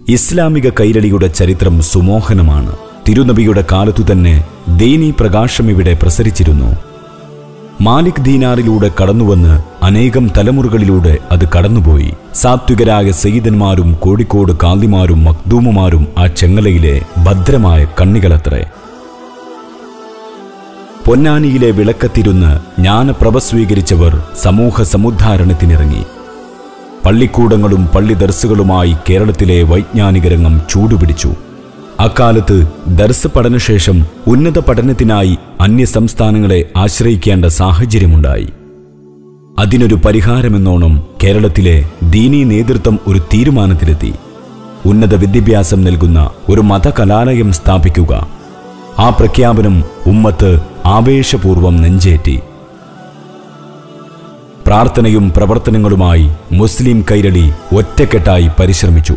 ഇസ്ലാമിക കൈരളിയുടെ ചരിത്രം സുമോഹനമാണ് തിരുനബിയുടെ കാലത്തു തന്നെ ദീനീ പ്രകാശം ഇവിടെ പ്രസരിച്ചിരുന്നു മാലിക് ദീനാറിലൂടെ കടന്നുവന്ന് അനേകം തലമുറകളിലൂടെ അത് കടന്നുപോയി സാത്വികരായ സയ്യിദന്മാരും കോഴിക്കോട് കാന്തിമാരും മക്ദൂമുമാരും ആ ചെങ്ങലയിലെ ഭദ്രമായ കണ്ണികളത്രേ പൊന്നാനിയിലെ വിളക്കത്തിരുന്ന് ജ്ഞാനപ്രഭ സ്വീകരിച്ചവർ സമൂഹ സമുദ്ധാരണത്തിനിറങ്ങി പള്ളിക്കൂടങ്ങളും പള്ളി ദർസുകളുമായി കേരളത്തിലെ വൈജ്ഞാനിക രംഗം ചൂടുപിടിച്ചു അക്കാലത്ത് ദർസ് പഠനശേഷം ഉന്നത പഠനത്തിനായി അന്യ സംസ്ഥാനങ്ങളെ ആശ്രയിക്കേണ്ട സാഹചര്യമുണ്ടായി അതിനൊരു പരിഹാരമെന്നോണം കേരളത്തിലെ ദീനീ നേതൃത്വം ഒരു തീരുമാനത്തിലെത്തി ഉന്നത വിദ്യാഭ്യാസം നൽകുന്ന ഒരു മതകലാലയം സ്ഥാപിക്കുക ആ പ്രഖ്യാപനം ഉമ്മത്ത് ആവേശപൂർവം നെഞ്ചേറ്റി പ്രാർത്ഥനയും പ്രവർത്തനങ്ങളുമായി മുസ്ലിം കൈരളി ഒറ്റക്കെട്ടായി പരിശ്രമിച്ചു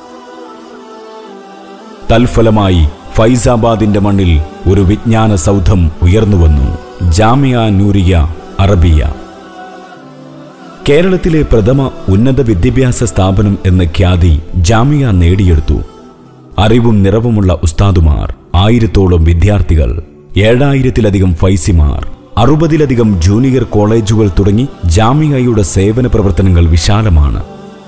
തൽഫലമായി ഫൈസാബാദിന്റെ മണ്ണിൽ ഒരു വിജ്ഞാന സൗധം ഉയർന്നുവന്നു ജാമിയ നൂരിയ അറബിയ കേരളത്തിലെ പ്രഥമ ഉന്നത വിദ്യാഭ്യാസ സ്ഥാപനം എന്ന ഖ്യാതി ജാമിയ നേടിയെടുത്തു അറിവും നിറവുമുള്ള ഉസ്താദുമാർ ആയിരത്തോളം വിദ്യാർത്ഥികൾ ഏഴായിരത്തിലധികം ഫൈസിമാർ അറുപതിലധികം ജൂനിയർ കോളേജുകൾ തുടങ്ങി ജാമിയയുടെ സേവന പ്രവർത്തനങ്ങൾ വിശാലമാണ്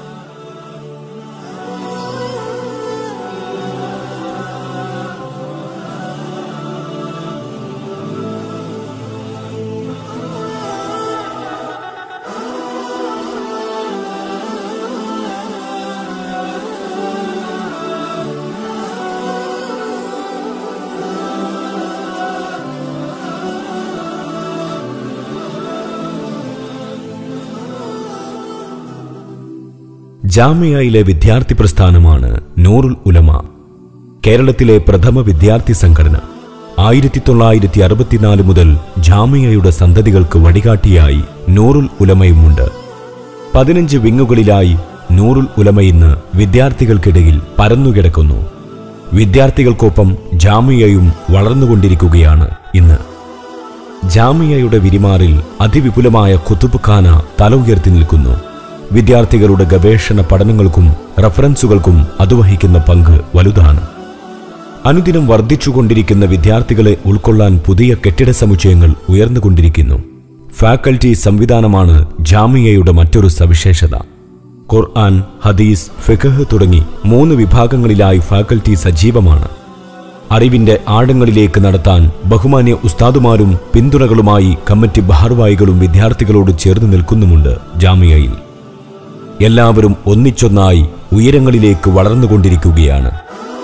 ജാമിയയിലെ വിദ്യാർത്ഥി പ്രസ്ഥാനമാണ് നൂറുൽ ഉലമ കേരളത്തിലെ പ്രഥമ വിദ്യാർത്ഥി സംഘടന ആയിരത്തി തൊള്ളായിരത്തി അറുപത്തിനാല് മുതൽ ജാമിയയുടെ സന്തതികൾക്ക് വഴികാട്ടിയായി നൂറുൽ ഉലമയുമുണ്ട് പതിനഞ്ച് വിങ്ങുകളിലായി നൂറുൽ ഉലമ ഇന്ന് വിദ്യാർത്ഥികൾക്കിടയിൽ പരന്നുകിടക്കുന്നു വിദ്യാർത്ഥികൾക്കൊപ്പം ജാമിയയും വളർന്നുകൊണ്ടിരിക്കുകയാണ് ഇന്ന് ജാമിയയുടെ വിരിമാറിൽ അതിവിപുലമായ കുത്തുബ് തല ഉയർത്തി നിൽക്കുന്നു വിദ്യാർത്ഥികളുടെ ഗവേഷണ പഠനങ്ങൾക്കും റഫറൻസുകൾക്കും അത് വഹിക്കുന്ന പങ്ക് വലുതാണ് അനുദിനം വർദ്ധിച്ചുകൊണ്ടിരിക്കുന്ന വിദ്യാർത്ഥികളെ ഉൾക്കൊള്ളാൻ പുതിയ കെട്ടിട സമുച്ചയങ്ങൾ ഉയർന്നുകൊണ്ടിരിക്കുന്നു ഫാക്കൽറ്റി സംവിധാനമാണ് ജാമിയയുടെ മറ്റൊരു സവിശേഷത ഖുർആൻ ഹദീസ് ഫിഖഹ് തുടങ്ങി മൂന്ന് വിഭാഗങ്ങളിലായി ഫാക്കൽറ്റി സജീവമാണ് അറിവിന്റെ ആഴങ്ങളിലേക്ക് നടത്താൻ ബഹുമാന്യ ഉസ്താദുമാരും പിന്തുണകളുമായി കമ്മിറ്റി ഭാർവായികളും വിദ്യാർത്ഥികളോട് ചേർന്ന് നിൽക്കുന്നുമുണ്ട് ജാമിയയിൽ എല്ലാവരും ഒന്നിച്ചൊന്നായി ഉയരങ്ങളിലേക്ക് വളർന്നുകൊണ്ടിരിക്കുകയാണ്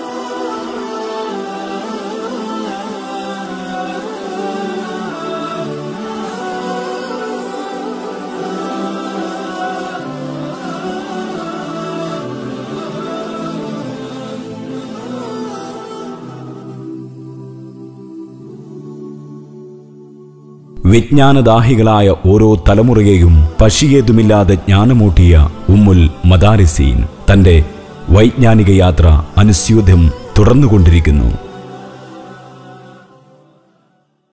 വിജ്ഞാനദാഹികളായ ഓരോ തലമുറയെയും പശിയേതുമില്ലാതെ ജ്ഞാനമൂട്ടിയ ഉമ്മുൽ മദാരിസീൻ തന്റെ വൈജ്ഞാനിക യാത്ര അനുസ്യൂതം തുടർന്നുകൊണ്ടിരിക്കുന്നു